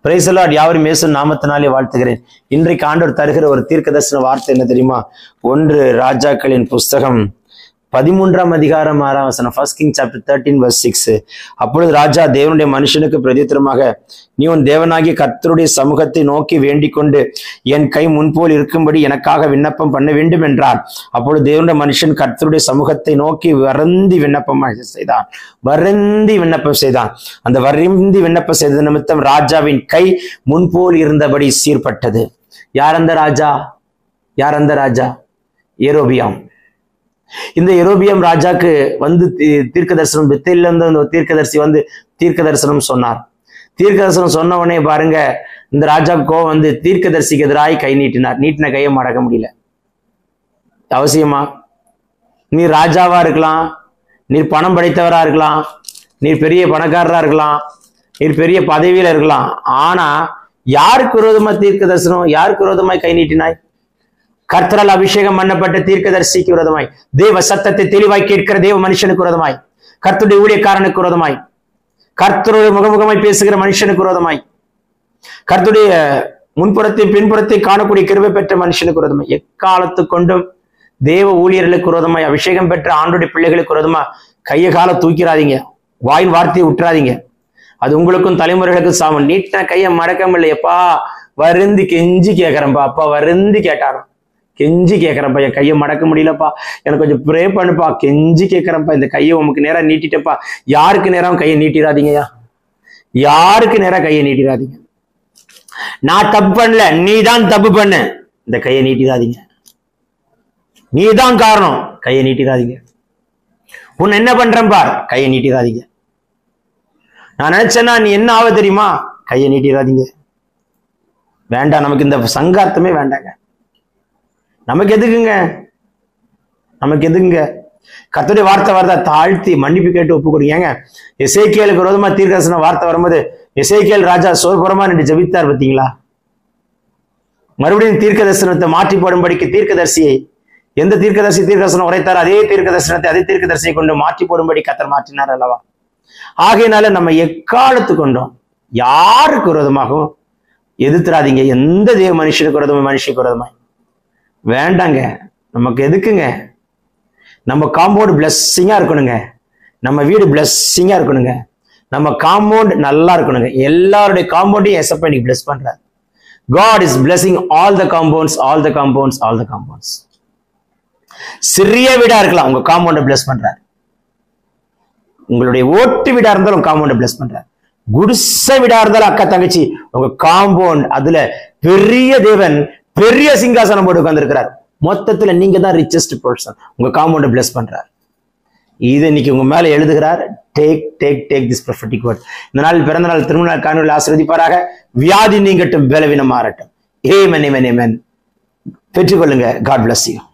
பிரைசலாட் யாவரும் இயேசு நாமத்தினாலே வாழ்த்துகிறேன் இன்றைக்கு ஆண்டவர் தருகிற ஒரு தீர்க்கதரிசன வார்த்தை என்ன தெரியுமா ஒன்று ராஜாக்களின் புஸ்தகம் பதிமூன்றாம் அதிகாரம் ஆறாம் வசனம் first king chapter thirteen verse six அப்பொழுது ராஜா தேவனுடைய மனுஷனுக்கு பிரதித்திரமாக நீ உன் தேவனாகிய கர்த்தருடைய சமூகத்தை நோக்கி வேண்டிக் கொண்டு என் கை முன்போல் இருக்கும்படி எனக்காக விண்ணப்பம் பண்ண வேண்டும் என்றார் அப்பொழுது தேவனுடைய மனுஷன் கர்த்தருடைய சமூகத்தை நோக்கி வருந்தி விண்ணப்பம் செய்தான் வருந்தி விண்ணப்பம் செய்தான் அந்த வருந்தி விண்ணப்பம் செய்த நிமித்தம் ராஜாவின் கை முன்போல் இருந்தபடி சீர்பட்டது யார் அந்த ராஜா யார் அந்த ராஜா ஏரோபியாம் இந்த எரோபியம் ராஜாக்கு வந்து தீ- தீர்க்க தரிசனம் பெத்தேல்ல இருந்து அந்த தீர்க்கதரிசி வந்து தீர்க்க தரிசனம் சொன்னார் தீர்க்க தரிசனம் சொன்ன உடனே பாருங்க இந்த ராஜா கோவம் வந்து தீர்க்கதரிசிக்கு எதிராய் கை நீட்டினார் நீட்டின கையை மடக்க முடியல அவசியமா நீ ராஜாவா இருக்கலாம் நீர் பணம் படைத்தவரா இருக்கலாம் நீர் பெரிய பணக்காரரா இருக்கலாம் நீர் பெரிய பதவியில இருக்கலாம் ஆனா யாருக்கு விரோதமா தீர்க்க தரிசனம் யாருக்கு விரோதமாய் கை நீட்டினாய் கர்த்தரால் அபிஷேகம் பண்ணப்பட்ட தீர்க்கதரிசிக்கு விரோதமாய் தேவ சத்தத்தை தெளிவாய் கேட்கிற தேவ மனுஷனுக்கு விரோதமாய் கர்த்தருடைய ஊழியக்காரனுக்கு விரோதமாய் கர்த்தருடைய முகமுகமாய் பேசுகிற மனுஷனுக்கு விரோதமாய் கர்த்தருடைய முன்புறத்தை பின்புறத்தை காணக்கூடிய கிருபை பெற்ற மனுஷனுக்கு விரோதமாய் எக்காலத்து கொண்டும் தேவ ஊழியர்களுக்கு விரோதமாய் அபிஷேகம் பெற்ற ஆண்டுடைய பிள்ளைகளுக்கு விரோதமா கையை கால தூக்கிறாதீங்க வாயின் வார்த்தையை விட்டுறாதீங்க அது உங்களுக்கும் தலைமுறைகளுக்கும் சாமம் நீட்டின கையை மறக்க முடியலையப்பா வருந்தி கெஞ்சி கேட்கறேன்ப்பா அப்பா வருந்தி கேட்டாராம் கெஞ்சி கேட்கறேன்ப்பா என் கையை மடக்க முடியலப்பா எனக்கு கொஞ்சம் ப்ரே பண்ணுப்பா கெஞ்சி கேட்கறேன்ப்பா இந்த கையை உமக்கு நேரா நீட்டிட்டப்பா யாருக்கு நேரம் கையை நீட்டிடாதீங்கய்யா யாருக்கு நேரா கையை நீட்டிடாதீங்க நான் தப்பு பண்ணல நீ தான் தப்பு பண்ண இந்த கையை நீட்டிடாதீங்க நீ தான் காரணம் கையை நீட்டிடாதீங்க உன்னை என்ன பண்றேன் பார் கையை நீட்டிடாதீங்க நான் நினைச்சேன்னா நீ என்ன ஆவ தெரியுமா கையை நீட்டிடாதீங்க வேண்டாம் நமக்கு இந்த சங்கார்த்தமே வேண்டாங்க நமக்கு எதுக்குங்க நமக்கு எதுக்குங்க கர்த்தருடைய வார்த்தை வரதா தாழ்த்தி மன்னிப்பு கேட்டு ஒப்பு கொடுங்க எசேக்கியலுக்கு விரோதமா தீர்க்கதரிசன வார்த்தை வரும்போது எசேக்கியல் ராஜா சோர்புறமா நின்று ஜெபித்தார் பார்த்தீங்களா மறுபடியும் தீர்க்க தரிசனத்தை மாற்றி போடும்படிக்கு தீர்க்கதரிசியை எந்த தீர்க்கதரிசி தீர்க்கதரிசனம் உரைத்தார் அதே தீர்க்க தரிசனத்தை அதே தீர்க்கதரிசியை கொண்டு மாற்றி போடும்படி கத்தர் மாற்றினார் அல்லவா ஆகையினால நம்ம எக்காலத்து கொண்டோம் யாருக்கு விரோதமாகவும் எதிர்த்துறாதீங்க எந்த தேவ மனுஷனுக்கு விரோதமாய் மனுஷனுக்கு விரோதமாய் வேண்டாங்க நமக்கு எதுக்குங்க நம்ம காம்பவுண்ட் பிளஸ்ஸிங்கா இருக்கணுங்க நம்ம வீடு பிளஸ்ஸிங்கா இருக்கணுங்க நம்ம காம்பவுண்ட் நல்லா இருக்கணுங்க எல்லாருடைய காம்பவுண்டையும் எசப்ப இன்னைக்கு பிளஸ் பண்றாரு God is blessing all the compounds all the compounds all the compounds சிறிய வீடா இருக்கலாம் உங்க காம்பவுண்டை பிளஸ் பண்றாரு உங்களுடைய ஓட்டு வீடா இருந்தாலும் காம்பவுண்டை பிளஸ் பண்றாரு குடிசை வீடா இருந்தாலும் அக்கா தங்கச்சி உங்க காம்பவுண்ட் அதுல பெரிய தேவன் பெரிய சிங்காசனம் போட்டு உட்கார்ந்திருக்கிறார் மொத்தத்துல நீங்க தான் ரிச்சஸ்ட் பர்சன் உங்க காம்பவுண்டை பிளஸ் பண்றாரு இது இன்னைக்கு உங்க மேல எழுதுகிறார் take take take this prophetic word இந்த நாள் பிறந்த நாள் திருமண நாள் காணொலி ஆசிரதிப்பாராக வியாதி நீங்கட்டும் பலவீனம் மாறட்டும் ஏமன் ஏமன் ஏமன் பெற்றுக்கொள்ளுங்க காட் bless you